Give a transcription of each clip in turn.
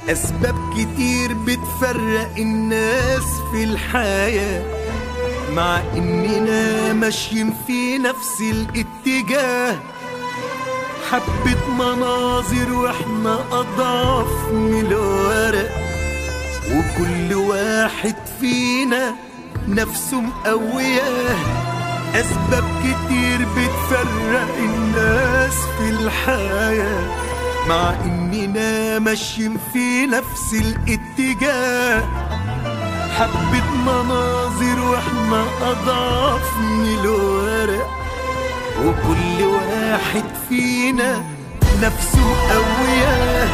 أسباب كتير بتفرق الناس في الحياة مع إننا ماشيين في نفس الاتجاه حبة مناظر واحنا أضعف من الورق وكل واحد فينا نفسه مقوياه أسباب كتير بتفرق الناس في الحياة مع إننا ماشيين في نفس الاتجاه حبة مناظر واحنا أضعف من الورق وكل واحد فينا نفسه مقوياه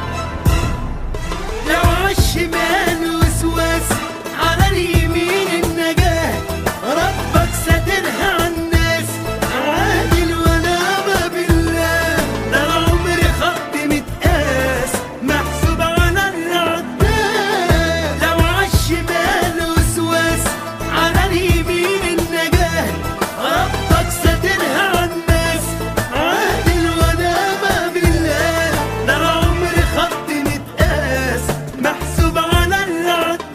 لو عالشمال وسواس على اليمين النجاة ربك ساترها عالناس عادل ونعم بالله ده العمر خط متقاس محسوب على العداد لو عالشمال وسواس على اليمين النجاة ربك ساترها عالناس عادل ونعم بالله ده العمر خط متقاس محسوب على العداد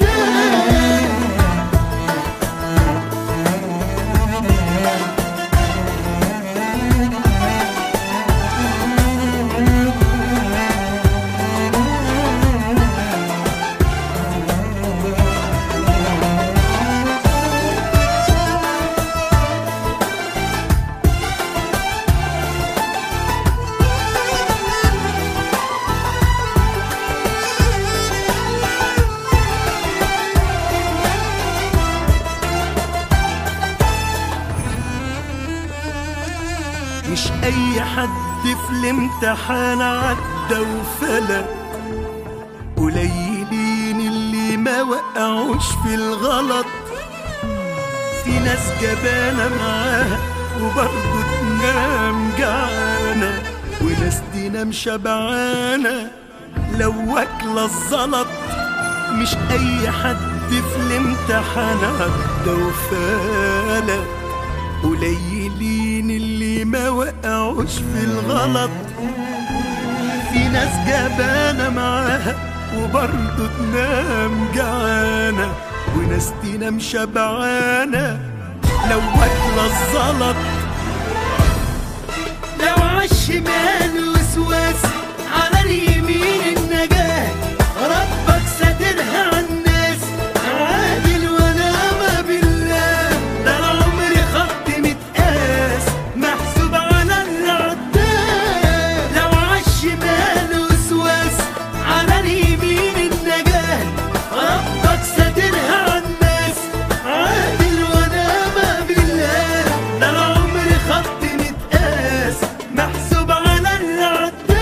مش اي حد في الامتحان عدى وفلت قليلين اللي ما وقعوش في الغلط في ناس جبانة معاها وبرضه تنام جعانة وناس تنام شبعانة لو واكلة الزلط مش أي حد في الامتحان عدى وفالت قليلين اللي ما وقعوش في الغلط في ناس جبانة معاها وبرضه تنام جعانة وناس تنام شبعانة لو واكلة الزلط لو عالشمال وسواس على اليمين النجاة ربك ساترها عالناس عادل ونعم بالله ده العمر خط متقاس محسوب على العداد لو عالشمال وسواس على اليمين النجاة ربك ساترها عالناس عادل ونعم بالله ده العمر خط متقاس محسوب على العداد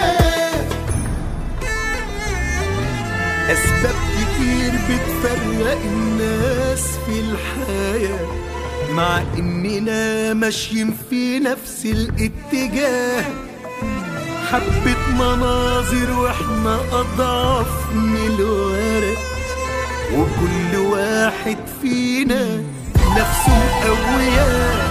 أسباب كتير بتفرق الناس في الحياة مع إننا ماشيين في نفس الاتجاه حبة مناظر وإحنا أضعف من الورق وكل واحد فينا نفسه مقوياه